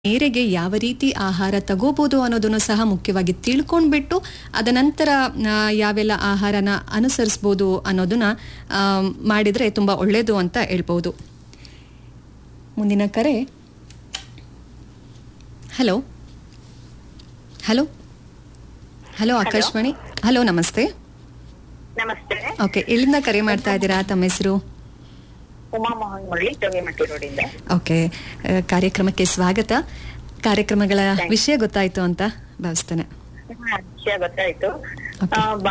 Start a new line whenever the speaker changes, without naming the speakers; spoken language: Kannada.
ಮೇರೆಗೆ ಯಾವ ರೀತಿ ಆಹಾರ ತಗೋಬಹುದು ಅನ್ನೋದನ್ನು ಸಹ ಮುಖ್ಯವಾಗಿ ತಿಳ್ಕೊಂಡ್ಬಿಟ್ಟು ಅದ ನಂತರ ಆ, ಯಾವೆಲ್ಲ ಆಹಾರನ ಅನುಸರಿಸ್ಬೋದು ಅನ್ನೋದನ್ನ ಆ, ಮಾಡಿದ್ರೆ ತುಂಬಾ ಒಳ್ಳೇದು ಅಂತ ಹೇಳ್ಬೋದು ಮುಂದಿನ ಕರೆ hello hello hello Akashvani hello ನಮಸ್ತೆ
ನಮಸ್ತೆ
ಓಕೆ ಎಲ್ಲಿಂದ ಕರೆ ಮಾಡ್ತಾ ಇದ್ದೀರಾ ತಮ್ಮ ಹೆಸರು
ಉಮಾ ಮೋಹನ್ ಮುರಳಿ ಜೋಗಿಮಟ್ಟಿ ರೋಡಿಂದ
ಓಕೆ ಆ, ಕಾರ್ಯಕ್ರಮಕ್ಕೆ ಸ್ವಾಗತ ಕಾರ್ಯಕ್ರಮಗಳ ವಿಷಯ ಗೊತ್ತಾಯ್ತು ಅಂತ ಭಾವಿಸ್ತೇನೆ
ಹಾ, ವಿಷಯ ಗೊತ್ತಾಯ್ತು
Okay.
ಆ,